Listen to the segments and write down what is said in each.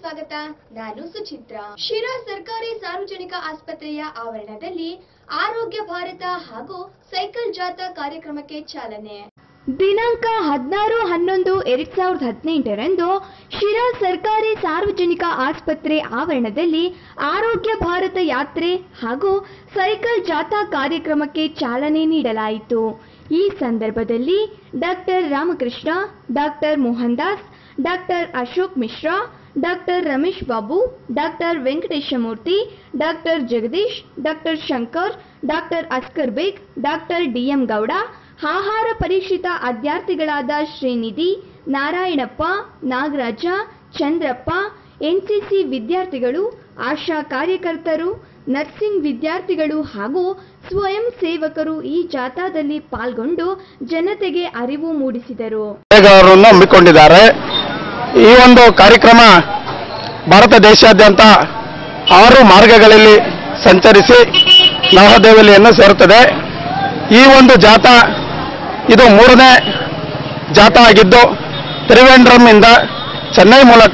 ಸ್ವಾಗತ ನಾನು ಸುಚಿತ್ರ ಶಿರಾ ಸರ್ಕಾರಿ ಸಾರ್ವಜನಿಕ ಆಸ್ಪತ್ರೆಯ ಆವರಣದಲ್ಲಿ ಆರೋಗ್ಯ ಭಾರತ ಹಾಗೂ ಸೈಕಲ್ ಜಾಥಾ ಕಾರ್ಯಕ್ರಮಕ್ಕೆ ಚಾಲನೆ ದಿನಾಂಕ ಹದಿನಾರು ಹನ್ನೊಂದು ಎರಡ್ ಸಾವಿರದ ಹದಿನೆಂಟರಂದು ಶಿರಾ ಸರ್ಕಾರಿ ಸಾರ್ವಜನಿಕ ಆಸ್ಪತ್ರೆ ಆವರಣದಲ್ಲಿ ಆರೋಗ್ಯ ಭಾರತ ಯಾತ್ರೆ ಹಾಗೂ ಸೈಕಲ್ ಜಾಥಾ ಕಾರ್ಯಕ್ರಮಕ್ಕೆ ಚಾಲನೆ ನೀಡಲಾಯಿತು ಈ ಸಂದರ್ಭದಲ್ಲಿ doctor Ramakrishna doctor Mohan Das doctor Ashok Mishra doctor Ramesh Babu doctor Venkateshamurthy doctor Jagadish doctor Shankar doctor Askar Baig doctor DM Gowda ಆಹಾರ ಪರೀಕ್ಷಿತ ಅಭ್ಯರ್ಥಿಗಳಾದ ಶ್ರೀನಿಧಿ ನಾರಾಯಣಪ್ಪ ನಾಗರಾಜ ಚಂದ್ರಪ್ಪ ಎನ್ಸಿಸಿ ವಿದ್ಯಾರ್ಥಿಗಳು ಆಶಾ ಕಾರ್ಯಕರ್ತರು ನರ್ಸಿಂಗ್ ವಿದ್ಯಾರ್ಥಿಗಳು ಹಾಗೂ ಸ್ವಯಂ ಸೇವಕರು ಈ ಜಾಥಾದಲ್ಲಿ ಪಾಲ್ಗೊಂಡು ಜನತೆಗೆ ಅರಿವು ಮೂಡಿಸಿದರು ಅವರನ್ನು ಹಮ್ಮಿಕೊಂಡಿದ್ದಾರೆ ಈ ಒಂದು ಕಾರ್ಯಕ್ರಮ ಭಾರತ ದೇಶಾದ್ಯಂತ ಆರು ಮಾರ್ಗಗಳಲ್ಲಿ ಸಂಚರಿಸಿ ನವದೆಹಲಿಯನ್ನು ಸೇರುತ್ತದೆ ಈ ಒಂದು ಜಾಥಾ ಇದು ಮೂರನೇ ಜಾಥಾ ಆಗಿದ್ದು ತ್ರಿವೇಂದ್ರಂನಿಂದ ಚೆನ್ನೈ ಮೂಲಕ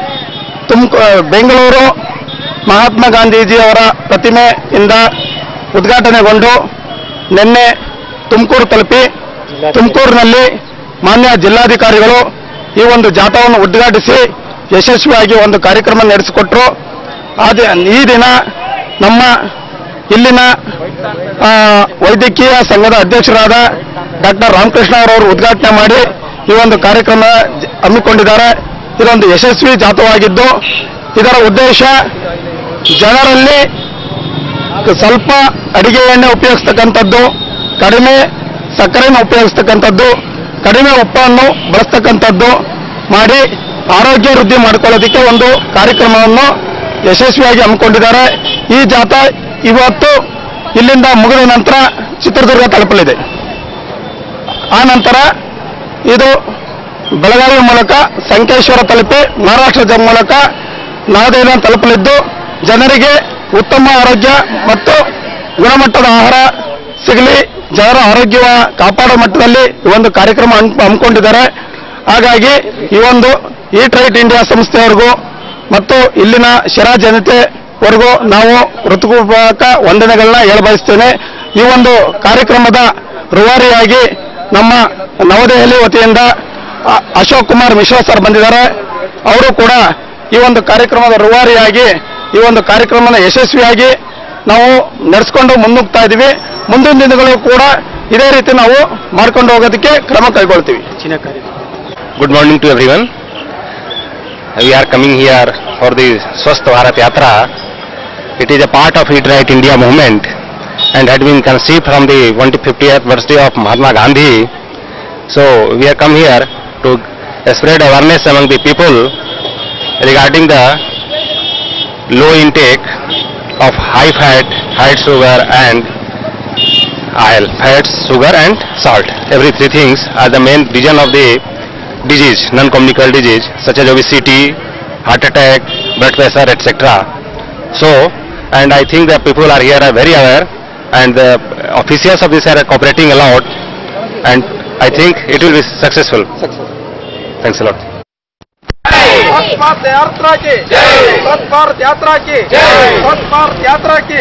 ತುಮಕ ಬೆಂಗಳೂರು ಮಹಾತ್ಮ ಗಾಂಧೀಜಿಯವರ ಪ್ರತಿಮೆಯಿಂದ ಉದ್ಘಾಟನೆಗೊಂಡು ನಿನ್ನೆ ತುಮಕೂರು ತಲುಪಿ ತುಮಕೂರಿನಲ್ಲಿ ಮಾನ್ಯ ಜಿಲ್ಲಾಧಿಕಾರಿಗಳು ಈ ಒಂದು ಜಾಥಾವನ್ನು ಉದ್ಘಾಟಿಸಿ ಯಶಸ್ವಿಯಾಗಿ ಒಂದು ಕಾರ್ಯಕ್ರಮ ನಡೆಸಿಕೊಟ್ರು ಆದ ಈ ದಿನ ನಮ್ಮ ಇಲ್ಲಿನ ಆ, ವೈದ್ಯಕೀಯ ಸಂಘದ ಅಧ್ಯಕ್ಷರಾದ ಡಾಕ್ಟರ್ ರಾಮಕೃಷ್ಣ ಅವರವರು ಉದ್ಘಾಟನೆ ಮಾಡಿ ಈ ಒಂದು ಕಾರ್ಯಕ್ರಮ ಜ- ಹಮ್ಮಿಕೊಂಡಿದ್ದಾರೆ ಇದೊಂದು ಯಶಸ್ವಿ ಜಾಥವಾಗಿದ್ದು ಇದರ ಉದ್ದೇಶ ಜನರಲ್ಲಿ ಸ್ವಲ್ಪ ಅಡಿಗೆ ಎಣ್ಣೆ ಉಪಯೋಗಿಸ್ತಕ್ಕಂಥದ್ದು ಕಡಿಮೆ ಸಕ್ಕರೆಯನ್ನು ಉಪಯೋಗಿಸ್ತಕ್ಕಂಥದ್ದು ಕಡಿಮೆ ಉಪ್ಪನ್ನು ಬಳಸ್ತಕ್ಕಂಥದ್ದು ಮಾಡಿ ಆರೋಗ್ಯ ವೃದ್ಧಿ ಮಾಡ್ಕೊಳ್ಳೋದಕ್ಕೆ ಒಂದು ಕಾರ್ಯಕ್ರಮವನ್ನು ಯಶಸ್ವಿಯಾಗಿ ಹಮ್ಮಿಕೊಂಡಿದ್ದಾರೆ ಈ ಜಾಥಾ ಇವತ್ತು ಇಲ್ಲಿಂದ ಮುಗಿದ ನಂತರ ಚಿತ್ರದುರ್ಗ ತಲುಪಲಿದೆ ಆ ನಂತರ ಇದು ಬೆಳಗಾವಿ ಮೂಲಕ ಸಂಕೇಶ್ವರ ತಲುಪಿ ಮಹಾರಾಷ್ಟ್ರದ ಮೂಲಕ ನವದೆಹಲಿಯನ್ನು ತಲುಪಲಿದ್ದು ಜನರಿಗೆ ಉತ್ತಮ ಆರೋಗ್ಯ ಮತ್ತು ಗುಣಮಟ್ಟದ ಆಹಾರ ಸಿಗಲಿ ಜನರ ಆರೋಗ್ಯ ಕಾಪಾಡೋ ಮಟ್ಟದಲ್ಲಿ ಈ ಒಂದು ಕಾರ್ಯಕ್ರಮ ಹಮ್- ಹಮ್ಮಿಕೊಂಡಿದ್ದಾರೆ ಹಾಗಾಗಿ ಈ ಒಂದು ಈಟ್ ರೈಟ್ ಇಂಡಿಯಾ ಸಂಸ್ಥೆಯವರೆಗೂ ಮತ್ತು ಇಲ್ಲಿನ ಶಿರಾ ಜನತೆವರೆಗೂ ನಾವು ಹೃತ್ಪೂರ್ವಕ ವಂದನೆಗಳನ್ನ ಹೇಳಬಯಸ್ತೇನೆ ಈ ಒಂದು ಕಾರ್ಯಕ್ರಮದ ರೂವಾರಿಯಾಗಿ ನಮ್ಮ ನವದೆಹಲಿ ವತಿಯಿಂದ ಅ- ಅಶೋಕ್ ಕುಮಾರ್ ಮಿಶ್ರಾ ಸರ್ ಬಂದಿದ್ದಾರೆ ಅವರು ಕೂಡ ಈ ಒಂದು ಕಾರ್ಯಕ್ರಮದ ರೂವಾರಿಯಾಗಿ ಈ ಒಂದು ಕಾರ್ಯಕ್ರಮನ ಯಶಸ್ವಿಯಾಗಿ ನಾವು ನಡೆಸ್ಕೊಂಡು ಮುನ್ನುಗ್ತಾ ಇದ್ದೀವಿ ಮುಂದಿನ ದಿನಗಳು ಕೂಡ ಇದೇ ರೀತಿ ನಾವು ಮಾಡ್ಕೊಂಡು ಹೋಗೋದಕ್ಕೆ ಕ್ರಮ ಕೈಗೊಳ್ತೀವಿ Good morning to everyone. We are coming here for the Swasth Bharat Yatra. It is a part of Eat Right India movement and had been conceived from the 150th birthday of Mahatma Gandhi. So we have come here to spread awareness among the people regarding the low intake of high fat, high sugar and oil, fats, sugar and salt. Every three things are the main reason of the disease, non-communicable disease such as obesity, heart attack, blood pressure, etc. So, and I think that people are here are very aware and the officials of this are cooperating a lot and I think it will be successful. Thanks a lot. स्वच्छ भारत यात्रा की स्वच्छ भारत यात्रा की स्वच्छ भारत यात्रा की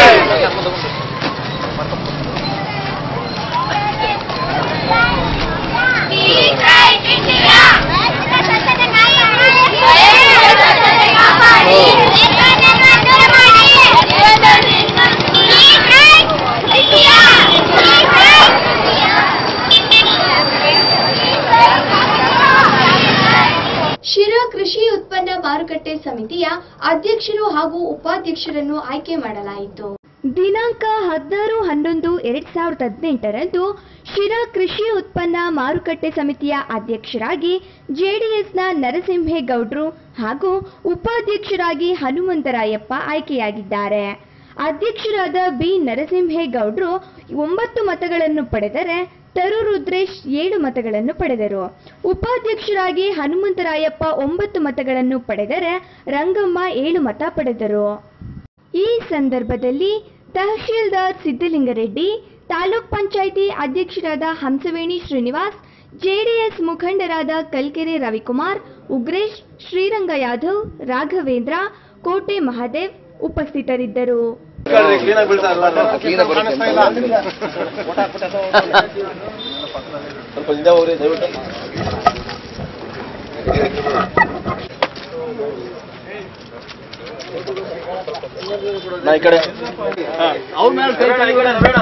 ಶಿರಾ ಕೃಷಿ ಉತ್ಪನ್ನ ಮಾರುಕಟ್ಟೆ ಸಮಿತಿಯ ಅಧ್ಯಕ್ಷರು ಹಾಗೂ ಉಪಾಧ್ಯಕ್ಷರನ್ನು ಆಯ್ಕೆ ಮಾಡಲಾಯಿತು ದಿನಾಂಕ ಹದಿನಾರು ಹನ್ನೊಂದು ಎರಡ್ ಸಾವಿರದ ಹದಿನೆಂಟರಂದು ಶಿರಾ ಕೃಷಿ ಉತ್ಪನ್ನ ಮಾರುಕಟ್ಟೆ ಸಮಿತಿಯ ಅಧ್ಯಕ್ಷರಾಗಿ ಜೆಡಿಎಸ್ನ ನರಸಿಂಹೇಗೌಡ್ರು ಹಾಗೂ ಉಪಾಧ್ಯಕ್ಷರಾಗಿ ಹನುಮಂತರಾಯಪ್ಪ ಆಯ್ಕೆಯಾಗಿದ್ದಾರೆ ಅಧ್ಯಕ್ಷರಾದ ಬಿ ನರಸಿಂಹೇಗೌಡ್ರು ಒಂಬತ್ತು ಮತಗಳನ್ನು ಪಡೆದರೆ ತರು ರುದ್ರೇಶ್ ಏಳು ಮತಗಳನ್ನು ಪಡೆದರು ಉಪಾಧ್ಯಕ್ಷರಾಗಿ ಹನುಮಂತರಾಯಪ್ಪ ಒಂಬತ್ತು ಮತಗಳನ್ನು ಪಡೆದರೆ ರಂಗಮ್ಮ ಏಳು ಮತ ಪಡೆದರು ಈ ಸಂದರ್ಭದಲ್ಲಿ ತಹಶೀಲ್ದಾರ್ ಸಿದ್ದಲಿಂಗರೆಡ್ಡಿ ತಾಲೂಕ್ ಪಂಚಾಯಿತಿ ಅಧ್ಯಕ್ಷರಾದ ಹಂಸವೇಣಿ ಶ್ರೀನಿವಾಸ್ ಜೆಡಿಎಸ್ ಮುಖಂಡರಾದ ಕಲ್ಕೆರೆ ರವಿಕುಮಾರ್ ಉಗ್ರೇಶ್ ಶ್ರೀರಂಗ ಯಾದವ್ ರಾಘವೇಂದ್ರ ಕೋಟೆ ಮಹಾದೇವ್ ಉಪಸ್ಥಿತರಿದ್ದರು ಸ್ವಲ್ಪ ಹಿಂದೆ ಹೋಗ್ರಿ ದಯವಿಟ್ಟು ನಾ ಈ ಕಡೆ ಅವ್ರ ಮೇಲೆ ಕೈ ಕೆಳಗಡೆ ಬೇಡ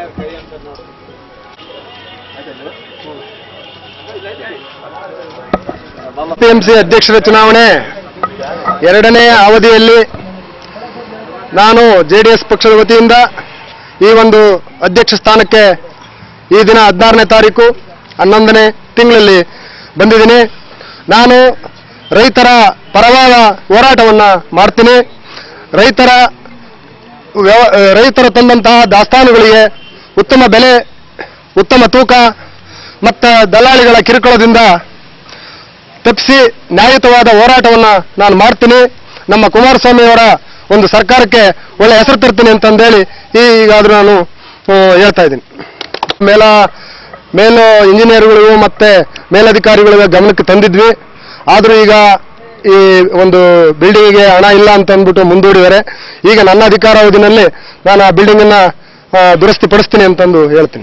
ಪಿಎಂಸಿ ಅಧ್ಯಕ್ಷರ ಚುನಾವಣೆ ಎರಡನೇ ಅವಧಿಯಲ್ಲಿ ನಾನು ಜೆ ಡಿ ಎಸ್ ಪಕ್ಷದ ವತಿಯಿಂದ ಈ ಒಂದು ಅಧ್ಯಕ್ಷ ಸ್ಥಾನಕ್ಕೆ ಈ ದಿನ ಹದಿನಾರನೇ ತಾರೀಕು ಹನ್ನೊಂದನೇ ತಿಂಗಳಲ್ಲಿ ಬಂದಿದ್ದೀನಿ ನಾನು ರೈತರ ಪರವಾದ ಹೋರಾಟವನ್ನು ಮಾಡ್ತೀನಿ ರೈತರ ವ್ಯವ ರೈತರು ತಂದಂತಹ ದಾಸ್ತಾನುಗಳಿಗೆ ಉತ್ತಮ ಬೆಲೆ ಉತ್ತಮ ತೂಕ ಮತ್ತು ದಲ್ಲಾಳಿಗಳ ಕಿರುಕುಳದಿಂದ ತಪ್ಪಿಸಿ ನ್ಯಾಯಯುತವಾದ ಹೋರಾಟವನ್ನು ನಾನು ಮಾಡ್ತೀನಿ ನಮ್ಮ ಕುಮಾರಸ್ವಾಮಿಯವರ ಒಂದು ಸರ್ಕಾರಕ್ಕೆ ಒಳ್ಳೆ ಹೆಸರು ತರ್ತೀನಿ ಅಂತಂದೇಳಿ ಈಗಾದರೂ ನಾನು ಆ, ಹೇಳ್ತಾ ಇದ್ದೀನಿ ಮೇಲ ಮೇಲು ಇಂಜಿನಿಯರ್ಗಳಿಗೂ ಮತ್ತೆ ಮೇಲಧಿಕಾರಿಗಳಿಗೆ ಗಮನಕ್ಕೆ ತಂದಿದ್ವಿ ಆದರೂ ಈಗ ಈ ಒಂದು ಬಿಲ್ಡಿಂಗಿಗೆ ಹಣ ಇಲ್ಲ ಅಂತ ಅಂದ್ಬಿಟ್ಟು ಮುಂದೂಡಿದ್ದಾರೆ ಈಗ ನನ್ನ ಅಧಿಕಾರಾವಧಿನಲ್ಲಿ ನಾನು ಆ ಬಿಲ್ಡಿಂಗನ್ನು ದುರಸ್ತಿ ಪಡಿಸ್ತೀನಿ ಅಂತಂದು ಹೇಳ್ತೀನಿ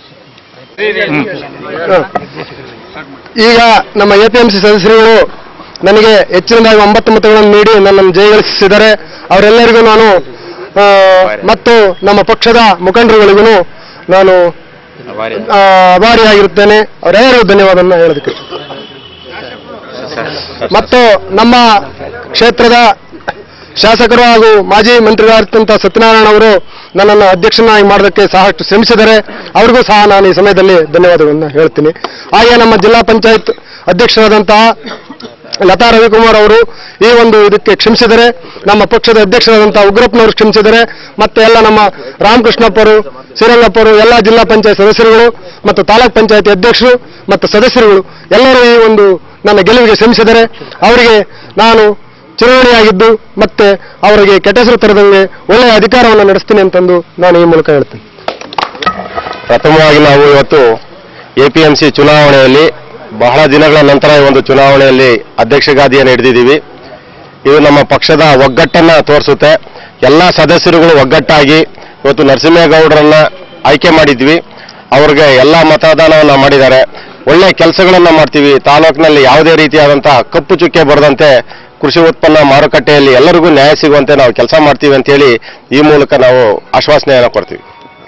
ಹ. ಈಗ ನಮ್ಮ ಎ ಪಿ ಎಂ ಸಿ ಸದಸ್ಯರುಗಳು ನನಗೆ ಹೆಚ್ಚಿನದಾಗಿ ಒಂಬತ್ತು ಮತಗಳನ್ನು ನೀಡಿ ನನ್ನನ್ನು ಜಯಗಳಿಸಿದ್ದಾರೆ ಅವರೆಲ್ಲರಿಗೂ ನಾನು ಆ, ಮತ್ತು ನಮ್ಮ ಪಕ್ಷದ ಮುಖಂಡರುಗಳಿಗೂ ನಾನು ಆ, ಆಭಾರಿಯಾಗಿರುತ್ತೇನೆ ಅವರೆಲ್ಲರಿಗೂ ಧನ್ಯವಾದವನ್ನು ಹೇಳೋದಕ್ಕೆ ಮತ್ತು ನಮ್ಮ ಕ್ಷೇತ್ರದ ಶಾಸಕರು ಹಾಗೂ ಮಾಜಿ ಮಂತ್ರಿಗಳಾದಂಥ ಸತ್ಯನಾರಾಯಣ ಅವರು ನನ್ನನ್ನು ಅಧ್ಯಕ್ಷನಾಗಿ ಮಾಡೋದಕ್ಕೆ ಸಾಕಷ್ಟು ಶ್ರಮಿಸಿದ್ದಾರೆ ಅವ್ರಿಗೂ ಸಹ ನಾನು ಈ ಸಮಯದಲ್ಲಿ ಧನ್ಯವಾದಗಳನ್ನು ಹೇಳ್ತೀನಿ ಹಾಗೆ ನಮ್ಮ ಜಿಲ್ಲಾ ಪಂಚಾಯತ್ ಅಧ್ಯಕ್ಷರಾದಂತಹ ಲತಾ ರವಿಕುಮಾರ್ ಅವರು ಈ ಒಂದು ಇದಕ್ಕೆ ಕ್ಷಮಿಸಿದರೆ ನಮ್ಮ ಪಕ್ಷದ ಅಧ್ಯಕ್ಷರಾದಂತಹ ಉಗ್ರಪ್ಪನವರು ಕ್ಷಮಿಸಿದರೆ ಮತ್ತೆ ಎಲ್ಲ ನಮ್ಮ ರಾಮಕೃಷ್ಣಪ್ಪರು ಶ್ರೀರಂಗಪ್ಪರು ಎಲ್ಲ ಜಿಲ್ಲಾ ಪಂಚಾಯತ್ ಸದಸ್ಯರುಗಳು ಮತ್ತು ತಾಲೂಕ್ ಪಂಚಾಯತಿ ಅಧ್ಯಕ್ಷರು ಮತ್ತು ಸದಸ್ಯರುಗಳು ಎಲ್ಲರೂ ಈ ಒಂದು ನನ್ನ ಗೆಲುವಿಗೆ ಶ್ರಮಿಸಿದರೆ ಅವರಿಗೆ ನಾನು ಚಿರಋಣಿಯಾಗಿದ್ದು ಮತ್ತೆ ಅವರಿಗೆ ಕೆಟ್ಟ ಹೆಸರು ತರದಂಗೆ ಒಳ್ಳೆಯ ಅಧಿಕಾರವನ್ನು ನಡೆಸ್ತೀನಿ ಅಂತಂದು ನಾನು ಈ ಮೂಲಕ ಹೇಳ್ತೀನಿ ಪ್ರಥಮವಾಗಿ ನಾವು ಇವತ್ತು ಎ ಪಿ ಎಂ ಸಿ ಚುನಾವಣೆಯಲ್ಲಿ ಬಹಳ ದಿನಗಳ ನಂತರ ಈ ಒಂದು ಚುನಾವಣೆಯಲ್ಲಿ ಅಧ್ಯಕ್ಷ ಗಾದಿಯನ್ನು ಹಿಡಿದಿದ್ದೀವಿ ಇದು ನಮ್ಮ ಪಕ್ಷದ ಒಗ್ಗಟ್ಟನ್ನ ತೋರಿಸುತ್ತೆ ಎಲ್ಲ ಸದಸ್ಯರುಗಳು ಒಗ್ಗಟ್ಟಾಗಿ ಇವತ್ತು ನರಸಿಂಹೇಗೌಡರನ್ನ ಆಯ್ಕೆ ಮಾಡಿದ್ವಿ ಅವ್ರಿಗೆ ಎಲ್ಲ ಮತದಾನವನ್ನ ಮಾಡಿದ್ದಾರೆ ಒಳ್ಳೆ ಕೆಲಸಗಳನ್ನ ಮಾಡ್ತೀವಿ ತಾಲೂಕಿನಲ್ಲಿ ಯಾವುದೇ ರೀತಿಯಾದಂತಹ ಕಪ್ಪು ಚುಕ್ಕೆ ಬರದಂತೆ ಕೃಷಿ ಉತ್ಪನ್ನ ಮಾರುಕಟ್ಟೆಯಲ್ಲಿ ಎಲ್ಲರಿಗೂ ನ್ಯಾಯ ಸಿಗುವಂತೆ ನಾವು ಕೆಲಸ ಮಾಡ್ತೀವಿ ಅಂತೇಳಿ ಈ ಮೂಲಕ ನಾವು ಆಶ್ವಾಸನೆಯನ್ನು ಕೊಡ್ತೀವಿ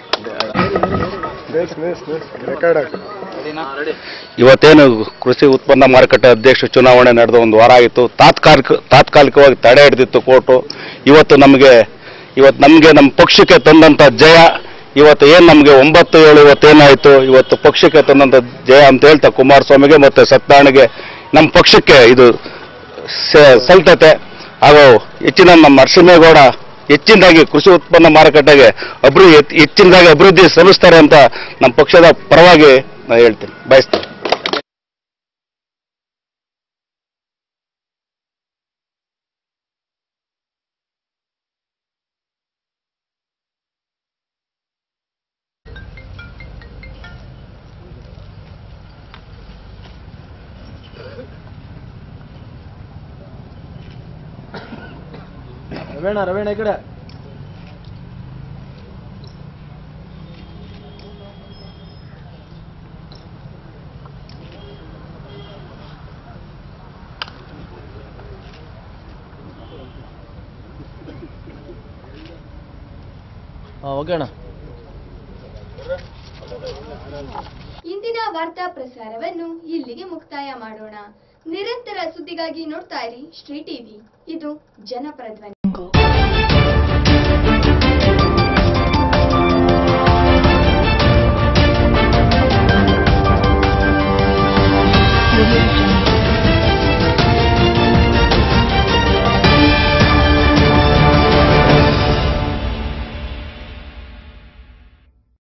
ಇವತ್ತೇನು ಕೃಷಿ ಉತ್ಪನ್ನ ಮಾರುಕಟ್ಟೆ ಅಧ್ಯಕ್ಷ ಚುನಾವಣೆ ನಡೆದ ಒಂದು ವಾರ ಆಗಿತ್ತು ತಾತ್ಕಾಲಿಕ ತಾತ್ಕಾಲಿಕವಾಗಿ ತಡೆ ಹಿಡಿದಿತ್ತು ಕೋರ್ಟು ಇವತ್ತು ನಮಗೆ ಇವತ್ತು ನಮಗೆ ನಮ್ಮ ಪಕ್ಷಕ್ಕೆ ತಂದಂಥ ಜಯ ಇವತ್ತು ಏನು ನಮಗೆ ಒಂಬತ್ತು ಏಳು ಇವತ್ತೇನಾಯಿತು ಇವತ್ತು ಪಕ್ಷಕ್ಕೆ ತಂದಂಥ ಜಯ ಅಂತ ಹೇಳ್ತಾ ಕುಮಾರಸ್ವಾಮಿಗೆ ಮತ್ತು ಸತ್ಯನಾರಾಯಣಗೆ ನಮ್ಮ ಪಕ್ಷಕ್ಕೆ ಇದು ಸ- ಸಲ್ತತೆ ಹಾಗೂ ಹೆಚ್ಚಿನ ನಮ್ಮ ನರಸಿಂಹೇಗೌಡ ಹೆಚ್ಚಿನದಾಗಿ ಕೃಷಿ ಉತ್ಪನ್ನ ಮಾರುಕಟ್ಟೆಗೆ ಅಭಿವೃದ್ಧಿ ಹೆಚ್ಚಿನದಾಗಿ ಅಭಿವೃದ್ಧಿ ಶ್ರಮಿಸ್ತಾರೆ ಅಂತ ನಮ್ಮ ಪಕ್ಷದ ಪರವಾಗಿ ನಾನು ಹೇಳ್ತೀನಿ ಬಯಸ್ತೀನಿ ರವೇಣ ರವೇಣ ಈ ಕಡೆ ಹಾಂ ಓಕೆ ಅಣ್ಣ ಇಂದಿನ ವಾರ್ತಾ ಪ್ರಸಾರವನ್ನು ಇಲ್ಲಿಗೆ ಮುಕ್ತಾಯ ಮಾಡೋಣ ನಿರಂತರ ಸುದ್ದಿಗಾಗಿ ನೋಡ್ತಾ ಇರಿ ಶ್ರೀ ಟಿವಿ ಇದು ಜನಪರ ಧ್ವನಿ